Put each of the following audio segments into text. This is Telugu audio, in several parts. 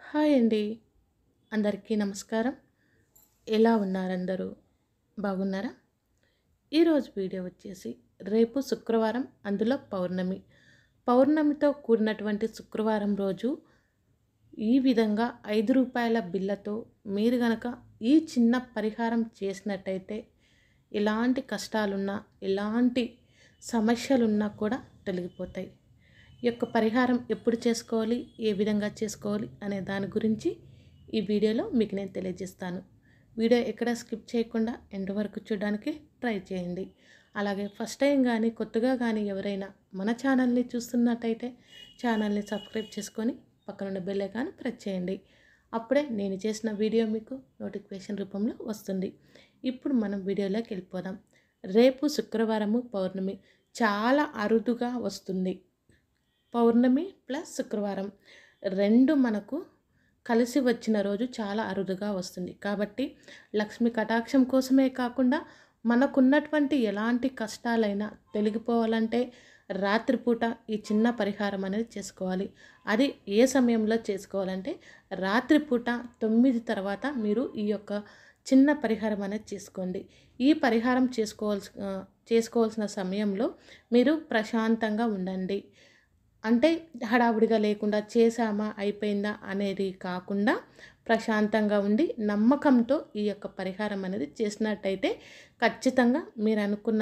హాయ్ అండి అందరికీ నమస్కారం ఎలా ఉన్నారు అందరూ బాగున్నారా ఈరోజు వీడియో వచ్చేసి రేపు శుక్రవారం అందులో పౌర్ణమి పౌర్ణమితో కూడినటువంటి శుక్రవారం రోజు ఈ విధంగా ఐదు రూపాయల బిల్లతో మీరు గనక ఈ చిన్న పరిహారం చేసినట్టయితే ఎలాంటి కష్టాలున్నా ఎలాంటి సమస్యలున్నా కూడా తొలగిపోతాయి ఈ యొక్క పరిహారం ఎప్పుడు చేసుకోవాలి ఏ విధంగా చేసుకోవాలి అనే దాని గురించి ఈ వీడియోలో మీకు నేను తెలియజేస్తాను వీడియో ఎక్కడ స్కిప్ చేయకుండా ఎండ్ వరకు చూడడానికి ట్రై చేయండి అలాగే ఫస్ట్ టైం కానీ కొత్తగా కానీ ఎవరైనా మన ఛానల్ని చూస్తున్నట్టయితే ఛానల్ని సబ్స్క్రైబ్ చేసుకొని పక్కనున్న బెల్ ఐకాన్ ప్రెస్ చేయండి అప్పుడే నేను చేసిన వీడియో మీకు నోటిఫికేషన్ రూపంలో వస్తుంది ఇప్పుడు మనం వీడియోలోకి వెళ్ళిపోదాం రేపు శుక్రవారము పౌర్ణమి చాలా అరుదుగా వస్తుంది పౌర్ణమి ప్లస్ శుక్రవారం రెండు మనకు కలిసి వచ్చిన రోజు చాలా అరుదుగా వస్తుంది కాబట్టి లక్ష్మి కటాక్షం కోసమే కాకుండా మనకున్నటువంటి ఎలాంటి కష్టాలైనా తొలగిపోవాలంటే రాత్రిపూట ఈ చిన్న పరిహారం అనేది చేసుకోవాలి అది ఏ సమయంలో చేసుకోవాలంటే రాత్రిపూట తొమ్మిది తర్వాత మీరు ఈ యొక్క చిన్న పరిహారం అనేది చేసుకోండి ఈ పరిహారం చేసుకోవాల్సి ఆ, చేసుకోవాల్సిన సమయంలో మీరు ప్రశాంతంగా ఉండండి అంటే హడావుడిగా లేకుండా చేసామా అయిపోయిందా అనేది కాకుండా ప్రశాంతంగా ఉండి నమ్మకంతో ఈ యొక్క పరిహారం అనేది చేసినట్టయితే ఖచ్చితంగా మీరు అనుకున్న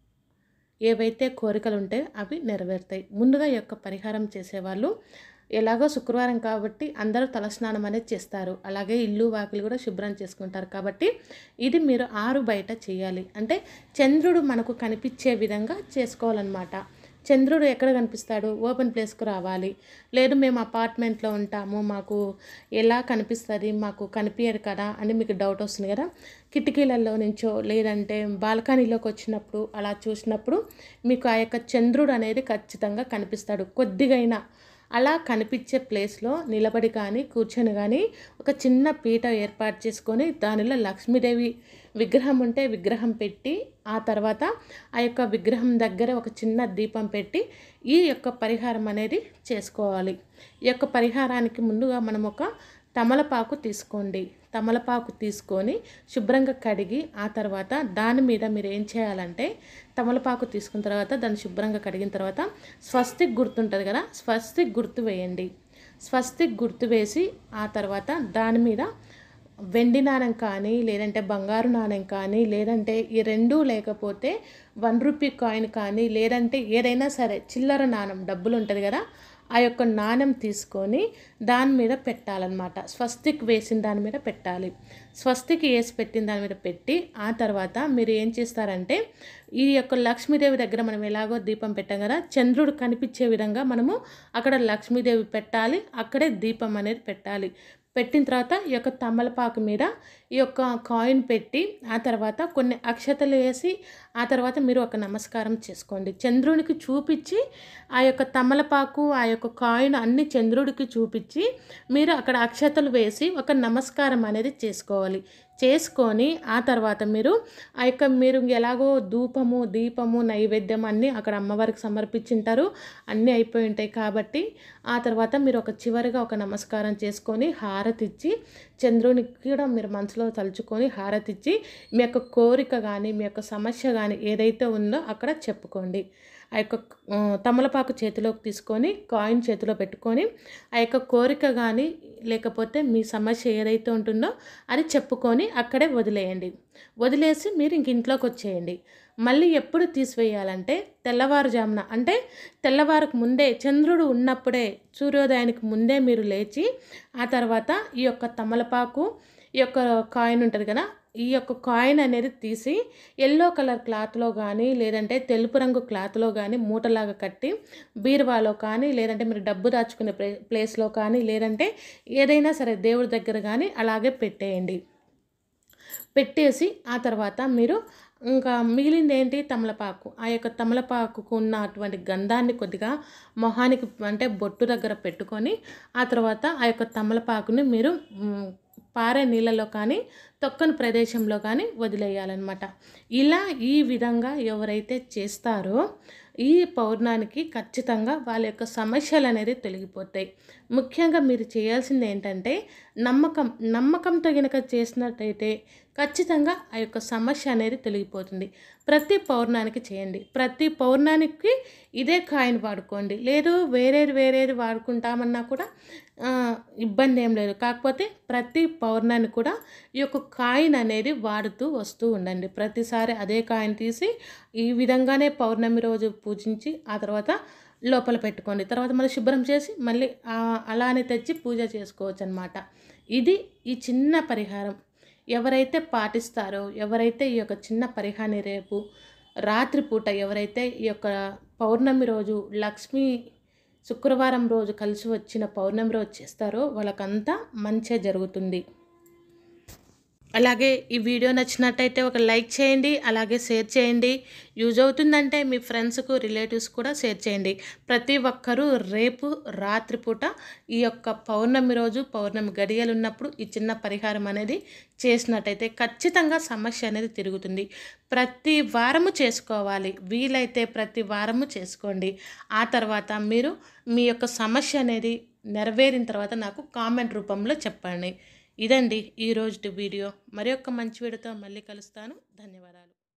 ఏవైతే కోరికలు ఉంటాయో అవి నెరవేరుతాయి ముందుగా ఈ యొక్క పరిహారం చేసేవాళ్ళు ఎలాగో శుక్రవారం కాబట్టి అందరూ తలస్నానం అనేది చేస్తారు అలాగే ఇల్లు వాకిలు కూడా శుభ్రం చేసుకుంటారు కాబట్టి ఇది మీరు ఆరు బయట చేయాలి అంటే చంద్రుడు మనకు కనిపించే విధంగా చేసుకోవాలన్నమాట చంద్రుడు ఎక్కడ కనిపిస్తాడు ఓపెన్ ప్లేస్కు రావాలి లేదు మేము అపార్ట్మెంట్లో ఉంటాము మాకు ఎలా కనిపిస్తుంది మాకు కనిపించదు కదా అని మీకు డౌట్ వస్తుంది కదా కిటికీలలో నుంచో లేదంటే బాల్కనీలోకి వచ్చినప్పుడు అలా చూసినప్పుడు మీకు ఆ యొక్క చంద్రుడు అనేది ఖచ్చితంగా కనిపిస్తాడు కొద్దిగైనా అలా కనిపించే ప్లేస్లో నిలబడి కానీ కూర్చొని కానీ ఒక చిన్న పీట ఏర్పాటు చేసుకొని దానిలో లక్ష్మీదేవి విగ్రహం ఉంటే విగ్రహం పెట్టి ఆ తర్వాత ఆ యొక్క విగ్రహం దగ్గర ఒక చిన్న దీపం పెట్టి ఈ యొక్క పరిహారం అనేది చేసుకోవాలి ఈ యొక్క పరిహారానికి ముందుగా మనం ఒక తమలపాకు తీసుకోండి తమలపాకు తీసుకొని శుభ్రంగా కడిగి ఆ తర్వాత దాని మీద మీరు ఏం చేయాలంటే తమలపాకు తీసుకున్న తర్వాత దాన్ని శుభ్రంగా కడిగిన తర్వాత స్వస్తిక్ గుర్తుంటుంది కదా స్వస్తిక్ గుర్తు వేయండి స్వస్తిక్ గుర్తు వేసి ఆ తర్వాత దాని మీద వెండి నాణెం కానీ లేదంటే బంగారు నాణెం కానీ లేదంటే ఈ రెండూ లేకపోతే వన్ రూపీ కాయిన్ కానీ లేదంటే ఏదైనా సరే చిల్లర నాణెం డబ్బులు ఉంటుంది కదా ఆ యొక్క నాణెం తీసుకొని దాని మీద పెట్టాలన్నమాట స్వస్తిక్ వేసిన దాని మీద పెట్టాలి స్వస్తిక్ వేసి పెట్టిన దాని మీద పెట్టి ఆ తర్వాత మీరు ఏం చేస్తారంటే ఈ యొక్క లక్ష్మీదేవి దగ్గర మనం ఎలాగో దీపం పెట్టాం కదా చంద్రుడు కనిపించే విధంగా మనము అక్కడ లక్ష్మీదేవి పెట్టాలి అక్కడే దీపం అనేది పెట్టాలి పెట్టిన తర్వాత ఈ యొక్క తమలపాకు మీద ఈ యొక్క కాయిన్ పెట్టి ఆ తర్వాత కొన్ని అక్షతలు వేసి ఆ తర్వాత మీరు ఒక నమస్కారం చేసుకోండి చంద్రునికి చూపించి ఆ యొక్క తమలపాకు ఆ యొక్క కాయిన్ అన్ని చంద్రుడికి చూపించి మీరు అక్కడ అక్షతలు వేసి ఒక నమస్కారం అనేది చేసుకోవాలి చేసుకొని ఆ తర్వాత మీరు ఆ యొక్క మీరు ఎలాగో ధూపము దీపము నైవేద్యం అన్నీ అక్కడ అమ్మవారికి సమర్పించింటారు అన్నీ అయిపోయి ఉంటాయి కాబట్టి ఆ తర్వాత మీరు ఒక చివరిగా ఒక నమస్కారం చేసుకొని హారతి ఇచ్చి చంద్రునికి కూడా మీరు మనసులో తలుచుకొని హారతి ఇచ్చి మీ యొక్క కోరిక కానీ మీ యొక్క సమస్య కానీ ఏదైతే ఉందో అక్కడ చెప్పుకోండి ఆ యొక్క ఆ, తమలపాకు చేతిలోకి తీసుకొని కాయిన్ చేతిలో పెట్టుకొని ఆ యొక్క కోరిక కానీ లేకపోతే మీ సమస్య ఏదైతే ఉంటుందో అది చెప్పుకొని అక్కడే వదిలేయండి వదిలేసి మీరు ఇంక ఇంట్లోకి వచ్చేయండి మళ్ళీ ఎప్పుడు తీసివేయాలంటే తెల్లవారుజామున అంటే తెల్లవారుకు ముందే చంద్రుడు ఉన్నప్పుడే సూర్యోదయానికి ముందే మీరు లేచి ఆ తర్వాత ఈ యొక్క తమలపాకు ఈ యొక్క కాయిన్ ఉంటుంది కదా ఈ యొక్క కాయిన్ అనేది తీసి ఎల్లో కలర్ క్లాత్లో కానీ లేదంటే తెలుపు రంగు క్లాత్లో కానీ మూటలాగా కట్టి బీరువాలో కానీ లేదంటే మీరు డబ్బు దాచుకునే ప్లే ప్లేస్లో కానీ లేదంటే ఏదైనా సరే దేవుడి దగ్గర కానీ అలాగే పెట్టేయండి పెట్టేసి ఆ తర్వాత మీరు ఇంకా మిగిలింది ఏంటి తమలపాకు ఆ యొక్క తమలపాకుకు ఉన్న అటువంటి గంధాన్ని కొద్దిగా మొహానికి అంటే బొట్టు దగ్గర పెట్టుకొని ఆ తర్వాత ఆ యొక్క తమలపాకుని మీరు మ్, పారే నీళ్ళలో కానీ తొక్కని ప్రదేశంలో కానీ వదిలేయాలన్నమాట ఇలా ఈ విధంగా ఎవరైతే చేస్తారో ఈ పౌర్ణానికి ఖచ్చితంగా వాళ్ళ యొక్క సమస్యలు అనేది తొలగిపోతాయి ముఖ్యంగా మీరు చేయాల్సింది ఏంటంటే నమ్మకం నమ్మకంతో గనక చేసినట్టయితే ఖచ్చితంగా ఆ యొక్క సమస్య అనేది తొలగిపోతుంది ప్రతి పౌర్ణానికి చేయండి ప్రతి పౌర్ణానికి ఇదే కాయిన్ వాడుకోండి లేదు వేరేది వేరేది వాడుకుంటామన్నా కూడా ఆ, ఇబ్బంది ఏం లేదు కాకపోతే ప్రతి పౌర్ణాన్ని కూడా ఈ యొక్క కాయిన్ అనేది వాడుతూ వస్తూ ఉండండి ప్రతిసారి అదే కాయిన్ తీసి ఈ విధంగానే పౌర్ణమి రోజు పూజించి ఆ తర్వాత లోపల పెట్టుకోండి తర్వాత మళ్ళీ శుభ్రం చేసి మళ్ళీ ఆ, అలానే తెచ్చి పూజ చేసుకోవచ్చు అనమాట ఇది ఈ చిన్న పరిహారం ఎవరైతే పాటిస్తారో ఎవరైతే ఈ యొక్క చిన్న పరిహారాన్ని రేపు రాత్రిపూట ఎవరైతే ఈ యొక్క పౌర్ణమి రోజు లక్ష్మీ శుక్రవారం రోజు కలిసి వచ్చిన పౌర్ణమి రోజు చేస్తారో వాళ్ళకంతా మంచే జరుగుతుంది అలాగే ఈ వీడియో నచ్చినట్టయితే ఒక లైక్ చేయండి అలాగే షేర్ చేయండి యూజ్ అవుతుందంటే మీ ఫ్రెండ్స్కు రిలేటివ్స్ కూడా షేర్ చేయండి ప్రతి ఒక్కరూ రేపు రాత్రిపూట ఈ యొక్క పౌర్ణమి రోజు పౌర్ణమి గడియలు ఉన్నప్పుడు ఈ చిన్న పరిహారం అనేది చేసినట్టయితే ఖచ్చితంగా సమస్య అనేది తిరుగుతుంది ప్రతి వారము చేసుకోవాలి వీలైతే ప్రతి వారము చేసుకోండి ఆ తర్వాత మీరు మీ యొక్క సమస్య అనేది నెరవేరిన తర్వాత నాకు కామెంట్ రూపంలో చెప్పండి ఇదండి ఈ రోజు వీడియో మరి ఒక మంచి వీడియోతో మళ్ళీ కలుస్తాను ధన్యవాదాలు